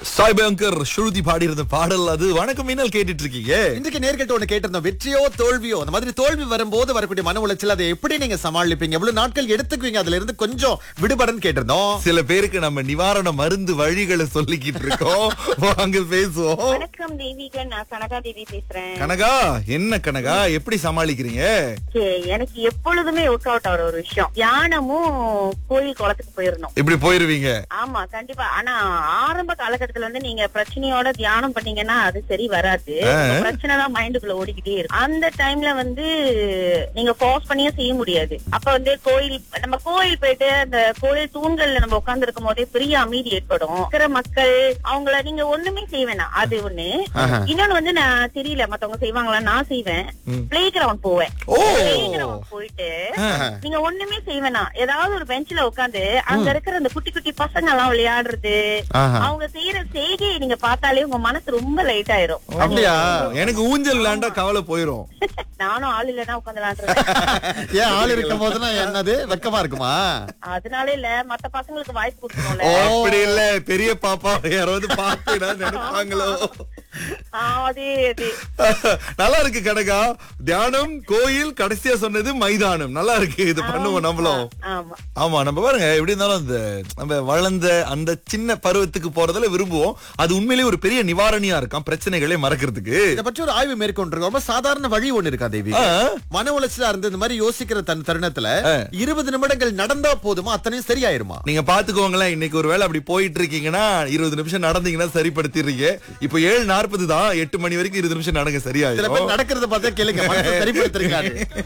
சாய்பங்கர் ஸ்ருதி பாடி இருந்த பாடல் அது வணக்கம் மீனல் கேட்டுட்டு இருக்கீங்க இன்றைக்கு நேர்கிட்ட ஒண்ணு கேட்டிருந்தோம் வெற்றியோ தோல்வியோ அந்த மாதிரி தோல்வி வரும்போது வரக்கூடிய மன உளைச்சல் அதை எப்படி நீங்க சமாளிப்பீங்க எவ்வளவு நாட்கள் எடுத்துக்குவீங்க அதுல இருந்து கொஞ்சம் விடுபடன்னு கேட்டிருந்தோம் சில பேருக்கு நம்ம நிவாரண மருந்து வழிகளை சொல்லிக்கிட்டு இருக்கோம் வாங்க பேசுவோம் வணக்கம் தேவிகன் நான் கனகா தேவி பேசுறேன் கனகா என்ன கனகா எப்படி சமாளிக்கிறீங்க Okay, எனக்கு எப்பொழுதுமே ஒர்க் அவுட் ஆகிற ஒரு விஷயம் தியானமும் கோயில் குளத்துக்கு போயிடணும் இப்படி போயிருவீங்க ஆமா கண்டிப்பா ஆனா ஆரம்ப காலகட்டத்துல வந்து நீங்க பிரச்சனையோட தியானம் பண்ணீங்கன்னா அது சரி வராது உங்க பிரச்சனை தான் மைண்டுக்குள்ள ஓடிக்கிட்டே இருக்கும் அந்த டைம்ல வந்து நீங்க ஃபோர்ஸ் பண்ணியும் செய்ய முடியாது அப்ப வந்து கோயில் நம்ம கோயில் போயிட்டு அந்த கோயில் தூண்கள்ல நம்ம உட்கார்ந்து இருக்கும் போதே பெரிய அமைதி ஏற்படும் இருக்கிற மக்கள் அவங்கள நீங்க ஒண்ணுமே செய்ய வேணாம் அது ஒண்ணு இன்னொன்னு வந்து நான் தெரியல மத்தவங்க செய்வாங்களா நான் செய்வேன் பிளே கிரவுண்ட் போவேன் ஓ பிளே கிரவுண்ட் போயிட்டு நீங்க ஒண்ணுமே செய்ய வேணாம் ஏதாவது ஒரு பெஞ்ச்ல உட்காந்து அங்க இருக்கிற அந்த குட்டி குட்டி பசங்க எல்லாம் விளையாடுறது ஆஹா. அவங்க செய்யற செய்கையை நீங்க பார்த்தாலே உங்க மனசு ரொம்ப லைட் ஆயிரும் அப்படியா எனக்கு ஊஞ்சல் விளையாண்டா கவலை போயிரும் நானும் ஆள் இல்லைன்னா உட்காந்து விளையாடுறேன் ஏன் ஆள் இருக்கும் போதுனா என்னது வெக்கமா இருக்குமா அதனால இல்ல மத்த பசங்களுக்கு வாய்ப்பு கொடுக்கணும்ல ஓ. அப்படி இல்ல பெரிய பாப்பா யாராவது பார்த்து நான் நினைப்பாங்களோ ஆ, அதே அதே நல்லா இருக்கு கனகா தியானம் கோயில் கடைசியா சொன்னது மைதானம் நல்லா இருக்கு இது பண்ணுவோம் நம்மளும் ஆமா ஆமா நம்ம பாருங்க எப்படி இருந்தாலும் அந்த நம்ம வளர்ந்த அந்த சின்ன பருவத்துக்கு போறதுல விரும்புவோம் அது உண்மையிலேயே ஒரு பெரிய நிவாரணியா இருக்காம் பிரச்சனைகளை மறக்கிறதுக்கு இத பற்றி ஒரு ஆய்வு மேற்கொண்டிருக்கோம் ரொம்ப சாதாரண வழி ஒண்ணு இருக்கா தேவி ஆ. மன உளைச்சலா இருந்து இந்த மாதிரி யோசிக்கிற தன் தருணத்துல இருபது நிமிடங்கள் நடந்தா போதுமா அத்தனையும் சரியாயிருமா நீங்க பாத்துக்கோங்களேன் இன்னைக்கு ஒரு வேளை அப்படி போயிட்டு இருக்கீங்கன்னா இருபது நிமிஷம் நடந்தீங்கன்னா சரிப்படுத்திடுறீங்க இப்போ ஏழு நாற்பது தான் எட்டு மணி வரைக்கும் இருபது நிமிஷம் நடங்க சில சரியாயிரும் பேர் நடக்கிறத பார்த்தா கேளுங்க மனசை சரிப்படுத்திருக்காரு